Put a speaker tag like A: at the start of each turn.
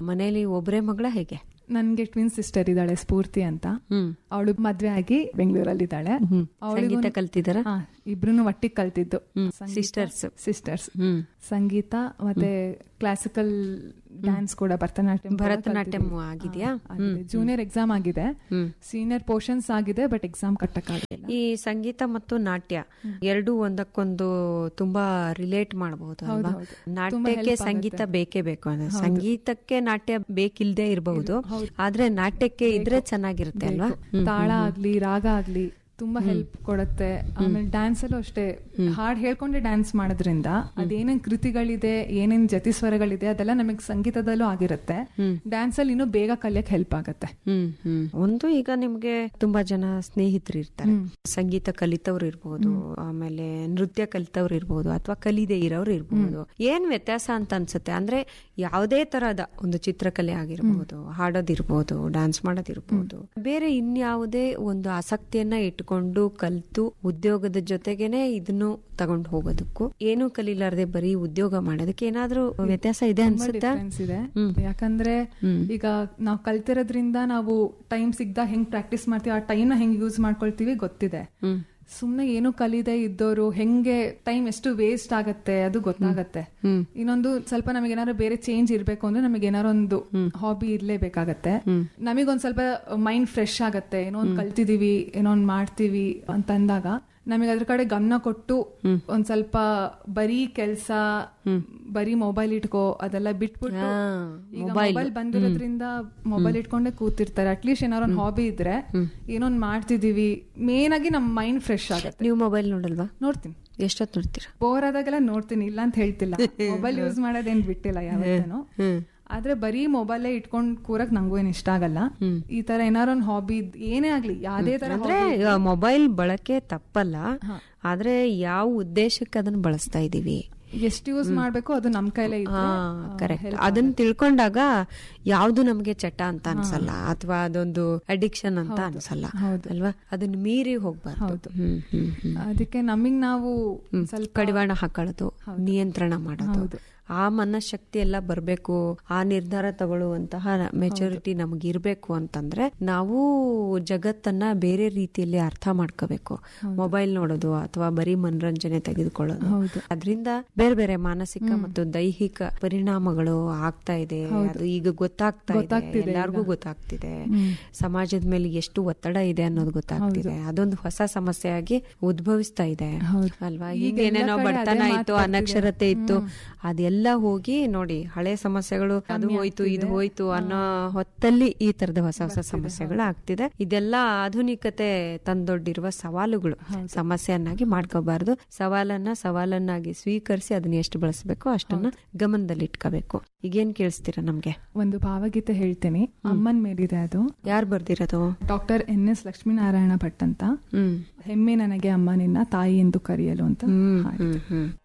A: ಮನೇಲಿ ಒಬ್ರೇ ಮಗಳ ಹೇಗೆ
B: ನನ್ಗೆ ಟ್ವಿನ್ ಸಿಸ್ಟರ್ ಇದ್ದಾಳೆ ಸ್ಫೂರ್ತಿ ಅಂತ
A: ಹ್ಮ್
B: ಅವಳು ಮದ್ವೆ ಆಗಿ ಬೆಂಗಳೂರಲ್ಲಿ ಇದ್ದಾಳೆ
A: ಹ್ಮ್. ಸಂಗೀತ ಕಲ್ತಿದಾರ
B: ಇಬ್ರು ಒಟ್ಟಿಗೆ ಕಲ್ತಿದ್ದು
A: ಸಿಸ್ಟರ್ಸ್
B: ಸಿಸ್ಟರ್ಸ್
A: ಹ್ಮ್
B: ಸಂಗೀತ ಮತ್ತೆ ಕ್ಲಾಸಿಕಲ್ ಡ್ಯಾನ್ಸ್ ಕೂಡ ಭರತನಾಟ್ಯಂ ಕೂಡ
A: ಭರತನಾಟ್ಯಂ
B: ಕಲ್ತಿದ್ದೀವಿ.
A: ಆಗಿದ್ಯಾ?
B: ಹಾ, ಆಗಿದೆ. ಜೂನಿಯರ್ ಎಕ್ಸಾಮ್ ಆಗಿದೆ
A: ಹ್ಮ್.
B: ಸೀನಿಯರ್ ಪೋರ್ಷನ್ಸ್ ಆಗಿದೆ ಬಟ್ ಎಕ್ಸಾಮ್ ಕಟ್ಟಕ್ಕಾಗಿಲ್ಲ
A: ಈ ಸಂಗೀತ ಮತ್ತು ನಾಟ್ಯ ಎರಡೂ ಒಂದಕ್ಕೊಂದು ತುಂಬಾ ರಿಲೇಟ್ ಮಾಡಬಹುದು ಅಲ್ವಾ
B: ಹೌದು.
A: ನಾಟ್ಯಕ್ಕೆ ಸಂಗೀತ ಬೇಕೇ ಬೇಕು ಅಂದ್ರೆ ಸಂಗೀತಕ್ಕೆ ನಾಟ್ಯ ಬೇಕಿಲ್ದೇ ಇರಬಹುದು ಆದ್ರೆ ನಾಟ್ಯಕ್ಕೆ ಇದ್ರೆ ಚೆನ್ನಾಗಿರುತ್ತೆ ಅಲ್ವಾ
B: ತಾಳ ಆಗ್ಲಿ ರಾಗ ಆಗ್ಲಿ ತುಂಬಾ ಹೆಲ್ಪ್ ಕೊಡುತ್ತೆ ಆಮೇಲೆ ಡ್ಯಾನ್ಸ್ ಅಲ್ಲೂ ಅಷ್ಟೇ ಹಾಡ್ ಹೇಳ್ಕೊಂಡೆ ಡ್ಯಾನ್ಸ್ ಮಾಡೋದ್ರಿಂದ ಅದೇನೇನ್ ಕೃತಿಗಳಿದೆ ಏನೇನ್ ಜತಿ ಸ್ವರಗಳಿದೆ ಅದೆಲ್ಲ ನಮಗೆ ಸಂಗೀತದಲ್ಲೂ ಆಗಿರುತ್ತೆ ಡ್ಯಾನ್ಸ್ ಅಲ್ಲಿ ಇನ್ನೂ ಬೇಗ ಕಲಿಯಕ್ ಹೆಲ್ಪ್ ಆಗತ್ತೆ
A: ಹ್ಮ್ ಹ್ಮ್ ಒಂದು ಈಗ ನಿಮ್ಗೆ ತುಂಬಾ ಜನ ಸ್ನೇಹಿತರು ಇರ್ತಾರೆ ಸಂಗೀತ ಕಲಿತವ್ರು ಇರ್ಬೋದು ಆಮೇಲೆ ನೃತ್ಯ ಕಲಿತವ್ರು ಇರ್ಬೋದು ಅಥವಾ ಕಲಿದೆ ಇರೋರು ಇರ್ಬೋದು ಏನ್ ವ್ಯತ್ಯಾಸ ಅಂತ ಅನ್ಸುತ್ತೆ ಅಂದ್ರೆ ಯಾವುದೇ ತರಹದ ಒಂದು ಚಿತ್ರಕಲೆ ಆಗಿರ್ಬೋದು ಹಾಡೋದಿರ್ಬೋದು ಡ್ಯಾನ್ಸ್ ಮಾಡೋದಿರ್ಬೋದು ಬೇರೆ ಇನ್ಯಾವುದೇ ಒಂದು ಆಸಕ್ತಿಯನ್ನ ಇಟ್ಕೊಂಡು ಕಲ್ತು ಉದ್ಯೋಗದ ಜೊತೆಗೇನೆ ಇದನ್ನು ತಗೊಂಡು ಹೋಗೋದಕ್ಕೂ ಏನು ಕಲೀಲಾರ್ದೆ ಬರೀ ಉದ್ಯೋಗ ಮಾಡೋದಕ್ಕೆ ಏನಾದ್ರೂ ವ್ಯತ್ಯಾಸ ಇದೆ ಅನ್ಸುತ್ತಾ
B: ಡಿಫ್ರೆನ್ಸ್ ಇದೆ ಯಾಕಂದ್ರೆ ಈಗ ನಾವು ಕಲ್ತಿರೋದ್ರಿಂದ ನಾವು ಟೈಮ್ ಸಿಗ್ದಾಗ ಹೆಂಗ್ ಪ್ರಾಕ್ಟೀಸ್ ಮಾಡ್ತೀವಿ ಆ ಟೈಮ್ ನ ಹೆಂಗ್ ಯೂಸ್ ಮಾಡ್ಕೊಳ್ತೀವಿ ಗೊತ್ತಿದೆ
A: ಹ್ಮ್
B: ಸುಮ್ನೆ ಏನು ಕಲಿದೆ ಇದ್ದೋರು ಹೆಂಗೆ ಟೈಮ್ ಎಷ್ಟು ವೇಸ್ಟ್ ಆಗತ್ತೆ ಅದು ಗೊತ್ತಾಗತ್ತೆ
A: ಹ್ಮ್.
B: ಇನ್ನೊಂದು ಸ್ವಲ್ಪ ನಮಗೆ ಏನಾದ್ರು ಬೇರೆ ಚೇಂಜ್ ಇರ್ಬೇಕು ಅಂದ್ರೆ ನಮಗೆ ಏನಾರು ಒಂದು ಹಾಬಿ ಇರ್ಲೇಬೇಕಾಗತ್ತೆ ನಮಗೊಂದ್ ಸ್ವಲ್ಪ ಮೈಂಡ್ ಫ್ರೆಶ್ ಆಗತ್ತೆ ಏನೋ ಒಂದ್ ಕಲ್ತಿದೀವಿ ಏನೋ ಒಂದ್ ಮಾಡ್ತೀವಿ ಅಂತ ಅಂದಾಗ ನಮಗೆ ಅದ್ರ ಕಡೆ ಗಮನ ಕೊಟ್ಟು ಒಂದ್ ಸ್ವಲ್ಪ ಬರೀ ಕೆಲ್ಸ ಬರೀ ಮೊಬೈಲ್ ಇಟ್ಕೋ ಅದೆಲ್ಲ ಬಿಟ್ಬಿಟ್ಟು
A: ಹಾ,
B: ಈಗ ಮೊಬೈಲ್ ಬಂದಿರೋದ್ರಿಂದ ಮೊಬೈಲ್ ಇಟ್ಕೊಂಡೆ ಕೂತಿರ್ತಾರೆ ಅಟ್ಲೀಸ್ಟ್ ಏನಾರು ಒಂದು ಹಾಬಿ ಇದ್ರೆ ಏನೋ ಒಂದ್ ಮಾಡ್ತಿದೀವಿ ಮೇನ್ ಆಗಿ ನಮ್ ಮೈಂಡ್ ಫ್ರೆಶ್ ಆಗತ್ತೆ
A: ನೀವು ಮೊಬೈಲ್ ನೋಡಲ್ವಾ
B: ನೋಡ್ತೀನಿ
A: ಎಷ್ಟೊತ್ತು ನೋಡ್ತೀರಾ
B: ಬೋರ್ ಆದಾಗೆಲ್ಲ ನೋಡ್ತೀನಿ ಇಲ್ಲ ಅಂತ ಹೇಳ್ತಿಲ್ಲ ಮೊಬೈಲ್ ಯೂಸ್ ಮಾಡೋದೇನ್ ಬಿಟ್ಟಿಲ್ಲ ಯಾವತ್ತೇನು ಆದ್ರೆ ಬರೀ ಮೊಬೈಲ್ ಇಟ್ಕೊಂಡ್ ಕೂರಕ್ ನಂಗೂ ಏನ್ ಇಷ್ಟ ಆಗಲ್ಲ ಈ ತರ ಏನಾರ ಒಂದ್ ಹಾಬಿ ಏನೇ ಆಗ್ಲಿ ಯಾವ್ದೇ ತರ
A: ಅಂದ್ರೆ ಮೊಬೈಲ್ ಬಳಕೆ ತಪ್ಪಲ್ಲ ಆದ್ರೆ ಯಾವ ಉದ್ದೇಶಕ್ಕೆ ಅದನ್ನ ಬಳಸ್ತಾ ಇದೀವಿ
B: ಎಷ್ಟು ಯೂಸ್ ಮಾಡ್ಬೇಕು ಅದು ನಮ್ ಕೈಲೇ
A: ಹಾ
B: ಇದ್ರೆ
A: ಕರೆಕ್ಟ್ ಅದನ್ನ ತಿಳ್ಕೊಂಡಾಗ ಯಾವ್ದು ನಮ್ಗೆ ಚಟ ಅಂತ ಅನ್ಸಲ್ಲ ಅಥವಾ ಅದೊಂದು ಅಡಿಕ್ಷನ್ ಅಂತ ಅನ್ಸಲ್ಲ ಅಲ್ವಾ ಅದನ್ನ ಮೀರಿ ಹೋಗ್ಬಾರ್ದು ಹ್ಮ್ ಹ್ಮ್ ಹ್ಮ್
B: ಅದಕ್ಕೆ ನಮಗ್ ನಾವು ಸ್ವಲ್ಪ
A: ಕಡಿವಾಣ ಹಾಕೊಳ್ಳೋದು ನಿಯಂತ್ರಣ ಮಾಡೋದು ಆ ಮನಶಕ್ತಿ ಎಲ್ಲ ಬರ್ಬೇಕು ಆ ನಿರ್ಧಾರ ತಗೊಳ್ಳುವಂತಹ ಮೆಚುರಿಟಿ ನಮ್ಗೆ ಇರ್ಬೇಕು ಅಂತಂದ್ರೆ ನಾವು ಜಗತ್ತನ್ನ ಬೇರೆ ರೀತಿಯಲ್ಲಿ ಅರ್ಥ ಮಾಡ್ಕೋಬೇಕು ಮೊಬೈಲ್ ನೋಡೋದು ಅಥವಾ ಬರೀ ಮನರಂಜನೆ ತೆಗೆದುಕೊಳ್ಳೋದು ಅದರಿಂದ ಬೇರೆ ಬೇರೆ ಮಾನಸಿಕ ಮತ್ತು ದೈಹಿಕ ಪರಿಣಾಮಗಳು ಆಗ್ತಾ ಇದೆ ಅದು ಈಗ ಗೊತ್ತಾಗ್ತಾ ಇದೆ ಎಲ್ಲಾರ್ಗೂ ಗೊತ್ತಾಗ್ತಿದೆ ಸಮಾಜದ ಮೇಲೆ ಎಷ್ಟು ಒತ್ತಡ ಇದೆ ಅನ್ನೋದು ಗೊತ್ತಾಗ್ತಿದೆ ಅದೊಂದು ಹೊಸ ಸಮಸ್ಯೆಯಾಗಿ ಉದ್ಭವಿಸ್ತಾ ಇದೆ ಅಲ್ವಾ ಈಗ ಏನೇನೋ ಬಡತನ ಇತ್ತು ಅನಕ್ಷರತೆ ಇತ್ತು ಅದೆಲ್ಲ ಹೋಗಿ ನೋಡಿ ಹಳೆ ಸಮಸ್ಯೆಗಳು ಅದು ಹೋಯ್ತು ಇದು ಹೋಯ್ತು ಅನ್ನೋ ಹೊತ್ತಲ್ಲಿ ಈ ತರದ ಹೊಸ ಹೊಸ ಸಮಸ್ಯೆಗಳು ಆಗ್ತಿದೆ ಇದೆಲ್ಲ ಆಧುನಿಕತೆ ತಂದೊಡ್ಡಿರುವ ಸವಾಲುಗಳು ಸಮಸ್ಯೆಯನ್ನಾಗಿ ಮಾಡ್ಕೋಬಾರ್ದು ಸವಾಲನ್ನ ಸವಾಲನ್ನಾಗಿ ಸ್ವೀಕರಿಸಿ ಅದನ್ನ ಎಷ್ಟು ಬಳಸಬೇಕು ಅಷ್ಟನ್ನ ಗಮನದಲ್ಲಿ ಇಟ್ಕೋಬೇಕು ಈಗೇನ್ ಕೇಳಿಸ್ತೀರಾ ನಮ್ಗೆ
B: ಒಂದು ಭಾವಗೀತೆ ಹೇಳ್ತೀನಿ ಅಮ್ಮನ್ ಮೇಲಿದೆ ಅದು
A: ಯಾರು ಬರ್ದಿರೋದು
B: doctor N S Lakshminarayana Bhat ಅಂತ
A: ಹ್ಮ್
B: ಹೆಮ್ಮೆ ನನಗೆ ಅಮ್ಮ ನಿನ್ನ ತಾಯಿ ಎಂದು ಕರೆಯಲು ಅಂತ
A: ಹ್ಮ್
B: ಹಾಡು.
A: ಹ್ಮ್ ಹ್ಮ್